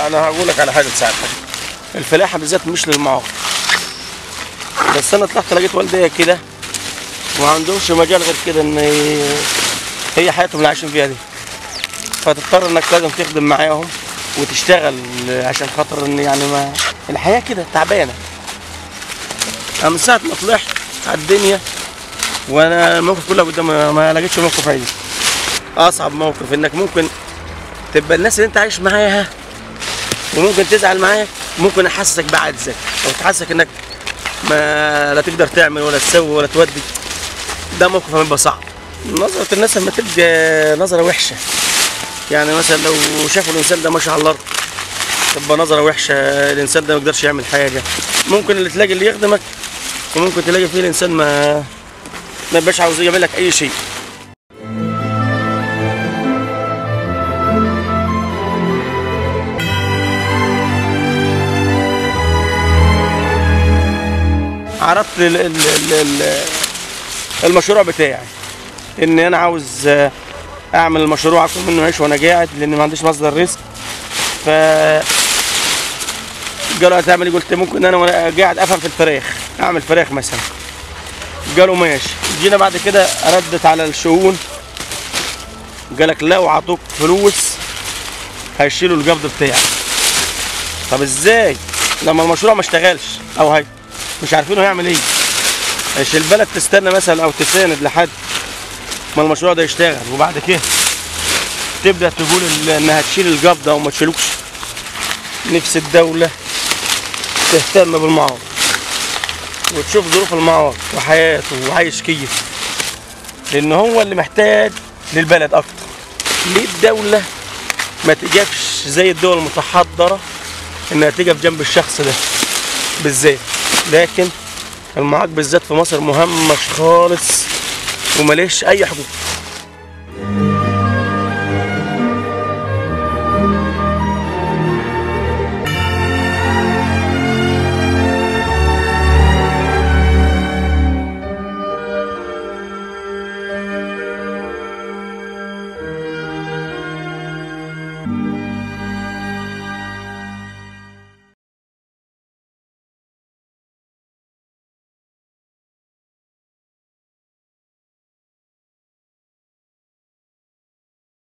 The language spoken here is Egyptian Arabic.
انا هقول لك على حاجه تساعدك الفلاحه بالذات مش للمعاق بس انا طلعت لقيت والديه كده وما عندهمش مجال غير كده ان هي حياتهم اللي عايشين فيها دي فتضطر انك لازم تخدم معاهم وتشتغل عشان خاطر ان يعني ما الحياه كده تعبانه انا من ساعه ما طلعت على الدنيا وانا الموقف كله قدام ما لقيتش موقف عادي اصعب موقف انك ممكن تبقى الناس اللي انت عايش معاها وممكن تزعل معاك ممكن احسسك بعجزك او تحسسك انك ما لا تقدر تعمل ولا تسوي ولا تودي ده موقف بيبقى صعب نظرة الناس لما تبقى نظرة وحشة يعني مثلا لو شافوا الانسان ده ماشي على الارض تبقى نظرة وحشة الانسان ده ما يقدرش يعمل حاجة ممكن اللي تلاقي اللي يخدمك وممكن تلاقي فيه الانسان ما ما يبقاش عاوز يعمل لك اي شيء عرضت ال- ال- ال- ال- المشروع بتاعي ان انا عاوز آه، اعمل المشروع اكل منه عيش وانا قاعد لان ما عنديش مصدر رزق ف قالوا هتعمل إيه؟ قلت ممكن انا وانا قاعد افهم في الفراخ اعمل فراخ مثلا قالوا ماشي جينا بعد كده ردت على الشؤون قالك لو عطوك فلوس هيشيلوا القبض بتاعك طب ازاي لما المشروع ما اشتغلش او هي مش عارفين هو هيعمل ايه مش البلد تستنى مثلا او تساند لحد ما المشروع ده يشتغل وبعد كده تبدا تقول ال- انها تشيل القبض او ما تشيلوش نفس الدوله تهتم بالمعارض وتشوف ظروف المعارض وحياته وعايش كيف لان هو اللي محتاج للبلد اكتر ليه الدوله ما تجفش زي الدول المتحضره انها تقف جنب الشخص ده بالذات لكن المعاق بالذات في مصر مهمش خالص ومليش اي حقوق